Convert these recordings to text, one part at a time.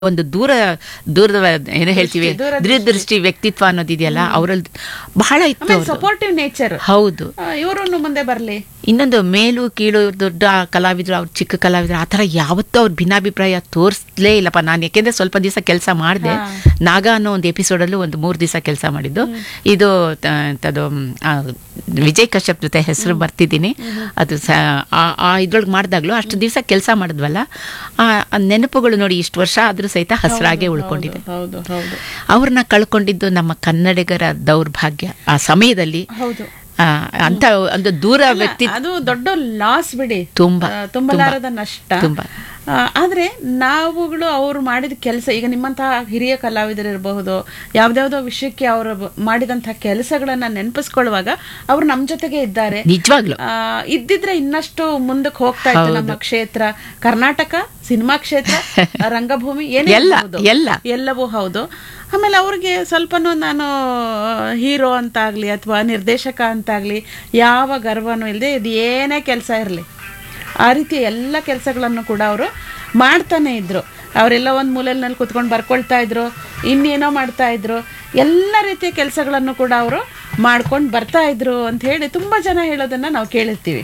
ಒಂದು ದೂರ ದೂರದ ಏನು ಹೇಳ್ತೀವಿ ದೂರದೃಷ್ಟಿ. ದೂರದೃಷ್ಟಿ ವ್ಯಕ್ತಿತ್ವ ಅನ್ನೋದಿದೆಯಲ್ಲ ಅವರಲ್ಲಿ ಬಹಳ ಇತ್ತು ಆಮೇಲೆ ಅವ್ರದ್ದು. ಸಪೋರ್ಟಿವ್ ನೇಚರ್ ಹೌದು ಇವರು ಮುಂದೆ ಬರ್ಲಿ ಇನ್ನೊಂದು ಮೇಲು ಕೀಳು ದೊಡ್ಡ ಕಲಾವಿದರು ಅವ್ರು ಚಿಕ್ಕ ಕಲಾವಿದರು ಆ ಥರ ಯಾವತ್ತೂ ಅವ್ರ ಭಿನ್ನಾಭಿಪ್ರಾಯ ತೋರಿಸ್ಲೇ ಇಲ್ಲಪ್ಪ ನಾನು ಯಾಕೆಂದ್ರೆ ಸ್ವಲ್ಪ ದಿವಸ ಕೆಲಸ ಮಾಡಿದೆ ಹಾ. ನಾಗ ಅನ್ನೋ ಒಂದು ಎಪಿಸೋಡಲ್ಲೂ ಒಂದು ಮೂರು ದಿವಸ ಕೆಲಸ ಮಾಡಿದ್ದು ಇದು ತ- ಎಂಥದ್ದು, ಮ್, ಆ, ವಿಜಯ್ ಕಶ್ಯಪ್ ಜೊತೆ ಹೆಸರು ಬರ್ತಿದ್ದೀನಿ ಅದು ಸ ಆ- ಆ ಇದ್ರೊಳಗೆ ಮಾಡಿದಾಗ್ಲೂ ಅಷ್ಟು ದಿವಸ ಕೆಲಸ ಮಾಡಿದ್ವಲ್ಲ ಆ ಆ ನೆನಪುಗಳು ನೋಡಿ ಇಷ್ಟು ವರ್ಷ ಆದರೂ ಸಹಿತ ಹಸಿರಾಗೆ ಉಳ್ಕೊಂಡಿದೆ ಹೌದು ಹೌದು ಅವ್ರನ್ನ ಕಳ್ಕೊಂಡಿದ್ದು ನಮ್ಮ ಕನ್ನಡಿಗರ ದೌರ್ಭಾಗ್ಯ ಆ ಸಮಯದಲ್ಲಿ ಹೌದು ಆ, ಅಂತ ಒಂದು ದೂರ ವ್ಯಕ್ತಿ ಅದು ದೊಡ್ಡ ಲಾಸ್ ಬಿಡಿ ತುಂಬಾ, ಆ, ತುಂಬಲಾರದ ನಷ್ಟ ತುಂಬಾ. ಆ, ಆದ್ರೆ ನಾವುಗಳು ಅವ್ರು ಮಾಡಿದ ಕೆಲಸ ಈಗ ನಿಮ್ಮಂತಹ ಹಿರಿಯ ಕಲಾವಿದರು ಇರಬಹುದು ಯಾವ್ದಾವ್ದೋ ವಿಷಯಕ್ಕೆ ಅವರು ಮಾಡಿದಂತಹ ಕೆಲಸಗಳನ್ನ ನೆನಪಿಸ್ಕೊಳ್ಳುವಾಗ ಅವ್ರು ನಮ್ ಜೊತೆಗೆ ಇದ್ದಾರೆ ನಿಜವಾಗ್ಲು ಆ, ಇದ್ದಿದ್ರೆ ಇನ್ನಷ್ಟು ಮುಂದಕ್ಕೆ ಹೋಗ್ತಾ ಇತ್ತು ನಮ್ಮ ಕ್ಷೇತ್ರ ಕರ್ನಾಟಕ ಸಿನಿಮಾ ಕ್ಷೇತ್ರ ರಂಗಭೂಮಿ ಏನೇ ಎಲ್ಲ, ಇರ್ಬಹುದು. ಎಲ್ಲ. ಎಲ್ಲವೂ ಹೌದು ಆಮೇಲೆ ಅವ್ರಿಗೆ ಸ್ವಲ್ಪನೂ ನಾನು ಹೀರೋ ಅಂತಾಗ್ಲಿ ಅಥವಾ ನಿರ್ದೇಶಕ ಅಂತಾಗ್ಲಿ ಯಾವ ಗರ್ವನೂ ಇಲ್ಲದೆ ಇದು ಏನೇ ಕೆಲಸ ಇರಲಿ ಆ ರೀತಿ ಎಲ್ಲ ಕೆಲಸಗಳನ್ನು ಕೂಡ ಅವರು ಮಾಡ್ತಾನೆ ಇದ್ರು ಅವರೆಲ್ಲ ಒಂದು ಮೂಲೆಯಲ್ಲಿ ಕುತ್ಕೊಂಡು ಬರ್ಕೊಳ್ತಾ ಇದ್ರು ಇನ್ನೇನೋ ಮಾಡ್ತಾ ಇದ್ರು ಎಲ್ಲ ರೀತಿಯ ಕೆಲಸಗಳನ್ನು ಕೂಡ ಅವರು ಮಾಡ್ಕೊಂಡು ಬರ್ತಾ ಇದ್ರು ಅಂತ ಹೇಳಿ ತುಂಬಾ ಜನ ಹೇಳೋದನ್ನ ನಾವು ಕೇಳಿರ್ತೀವಿ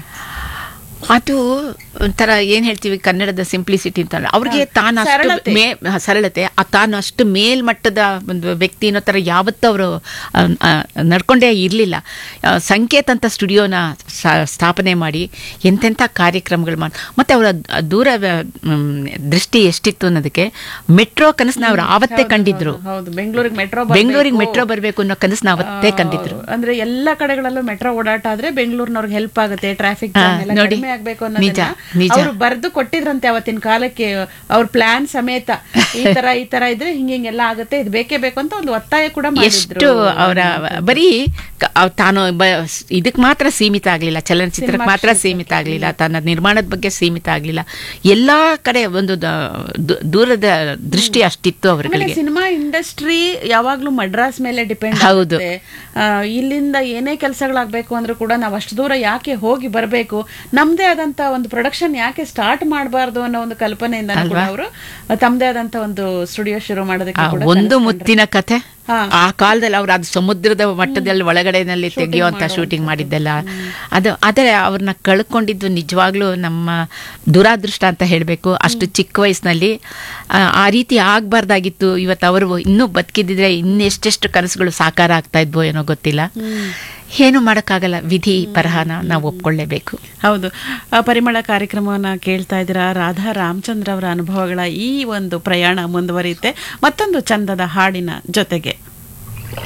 ಅದು ಒಂಥರ ಏನ್ ಹೇಳ್ತೀವಿ ಕನ್ನಡದ ಸಿಂಪ್ಲಿಸಿಟಿ ಅಂತ ಅವ್ರಿಗೆ ತಾನು ಅಷ್ಟು ಸರಳತೆ. ಮೇ ಹ, ಸರಳತೆ ಆ ತಾನು ಅಷ್ಟು ಮೇಲ್ಮಟ್ಟದ ಒಂದು ವ್ಯಕ್ತಿ ಅನ್ನೋ ಥರ ಯಾವತ್ತೂ ಅವರು ನಡ್ಕೊಂಡೇ ಇರಲಿಲ್ಲ ಸಂಕೇತ್ ಅಂತ ಸ್ಟುಡಿಯೋನ ಸ್ಥಾಪನೆ ಮಾಡಿ ಎಂತೆಂಥ ಕಾರ್ಯಕ್ರಮಗಳು ಮಾಡಿ ಮತ್ತೆ ಅವರ ದೂರ ವ- ಮ್, ದೃಷ್ಟಿ ಎಷ್ಟಿತ್ತು ಅನ್ನೋದಕ್ಕೆ ಮೆಟ್ರೋ ಕನಸನ್ನ ಅವ್ರು ಆವತ್ತೇ ಕಂಡಿದ್ರು ಹೌದು ಬೆಂಗಳೂರಿಗೆ ಮೆಟ್ರೋ ಬೆಂಗಳೂರಿಗೆ ಮೆಟ್ರೋ ಬರಬೇಕು ಅನ್ನೋ ಕನಸನ್ನ ಅವತ್ತೇ ಕಂಡಿದ್ರು ಅಂದ್ರೆ ಎಲ್ಲಾ ಕಡೆಗಳಲ್ಲೂ ಮೆಟ್ರೋ ಓಡಾಟ ಆದ್ರೆ ಬೆಂಗಳೂರಿನವ್ರಿಗೆ ಹೆಲ್ಪ್ ಆಗುತ್ತೆ ಟ್ರಾಫಿಕ್ ಹಾ, ನೋಡಿ. ಕಡಿಮೆ ಆಗ್ಬೇಕು ನಿಜ, ಅನ್ನೋದನ್ನ ನಿಜ. ಅವ್ರು ಬರ್ದು ಕೊಟ್ಟಿದ್ರಂತೆ ಅವತ್ತಿನ ಕಾಲಕ್ಕೆ ಅವ್ರ ಪ್ಲಾನ್ ಸಮೇತ ಈ ತರ ಈ ತರ ಇದ್ರೆ ಹಿಂಗ ಹಿಂಗೆಲ್ಲ ಆಗುತ್ತೆ ಇದು ಬೇಕೇ ಬೇಕು ಅಂತ ಒಂದು ಒತ್ತಾಯ ಕೂಡ ಎಷ್ಟು ಮಾಡಿದ್ರು ಅವರ ಬರೀ ಕ- ಅವ್ ತಾನು ಇದಕ್ಕೆ ಮಾತ್ರ ಸೀಮಿತ ಆಗಲಿಲ್ಲ ಚಲನಚಿತ್ರಕ್ಕೆ ಮಾತ್ರ ಸೀಮಿತ ಆಗಲಿಲ್ಲ ತನ್ನ ನಿರ್ಮಾಣದ ಬಗ್ಗೆ ಸೀಮಿತ ಆಗಲಿಲ್ಲ ಎಲ್ಲಾ ಕಡೆ ಒಂದು ದ- ದು- ದೂರದ ದೃಷ್ಟಿ ಅಷ್ಟಿತ್ತು ಆಮೇಲೆ ಅವರುಗಳಿಗೆ ಸಿನಿಮಾ ಇಂಡಸ್ಟ್ರಿ ಯಾವಾಗ್ಲೂ ಮಡ್ರಾಸ್ ಮೇಲೆ ಡಿಪೆಂಡ್ ಹೌದು. ಆಗುತ್ತೆ ಆ, ಇಲ್ಲಿಂದ ಏನೇ ಕೆಲಸಗಳಾಗಬೇಕು ಅಂದ್ರೂ ಕೂಡ ನಾವು ಅಷ್ಟು ದೂರ ಯಾಕೆ ಹೋಗಿ ಬರಬೇಕು ನಮ್ದೇ ಆದಂತ ಒಂದು ಪ್ರೊಡಕ್ಷನ್ ಯಾಕೆ ಸ್ಟಾರ್ಟ್ ಮಾಡಬಾರ್ದು ಅನ್ನೋ ಒಂದು ಕಲ್ಪನೆಯಿಂದ ಕೂಡ ಅವರು ತಮ್ಮದೇ ಆದಂತ ಒಂದು ಸ್ಟುಡಿಯೋ ಶುರು ಮಾಡೋದಕ್ಕೆ ಆ ಕೂಡ ಒಂದು ಮುತ್ತಿನ ಕಥೆ ಹಾ. ಆ ಕಾಲದಲ್ಲಿ ಅವ್ರು ಅದು ಸಮುದ್ರದ ಮಟ್ಟದಲ್ಲಿ ಒಳಗಡೆನಲ್ಲಿ ತೆಗೆಯುವಂತ ಶೂಟಿಂಗ್ ಮಾಡಿದ್ದೆಲ್ಲ ಅದು ಆದರೆ ಅವ್ರನ್ನ ಕಳ್ಕೊಂಡಿದ್ದು ನಿಜವಾಗ್ಲೂ ನಮ್ಮ ದುರಾದೃಷ್ಟ ಅಂತ ಹೇಳಬೇಕು ಅಷ್ಟು ಚಿಕ್ಕ ವಯಸ್ಸಿನಲ್ಲಿ ಆ, ಆ ರೀತಿ ಆಗ್ಬಾರ್ದಾಗಿತ್ತು ಇವತ್ತು ಅವರು ಇನ್ನೂ ಬದುಕಿದ್ದಿದ್ರೆ ಇನ್ನೆಷ್ಟೆಷ್ಟು ಕನಸುಗಳು ಸಾಕಾರ ಆಗ್ತಾ ಇದ್ವೋ ಏನೋ ಗೊತ್ತಿಲ್ಲ ಏನು ಮಾಡೋಕ್ಕಾಗಲ್ಲ ವಿಧಿ ಬರಹನ ನಾವು ಒಪ್ಕೊಳ್ಳೇಬೇಕು ಹೌದು ಆ, ಪರಿಮಳ ಕಾರ್ಯಕ್ರಮವನ್ನ ಕೇಳ್ತಾ ಇದ್ದೀರಾ ರಾಧಾ ರಾಮಚಂದ್ರ ಅವರ ಅನುಭವಗಳ ಈ ಒಂದು ಪ್ರಯಾಣ ಮುಂದುವರಿಯುತ್ತೆ ಮತ್ತೊಂದು ಚಂದದ ಹಾಡಿನ ಜೊತೆಗೆ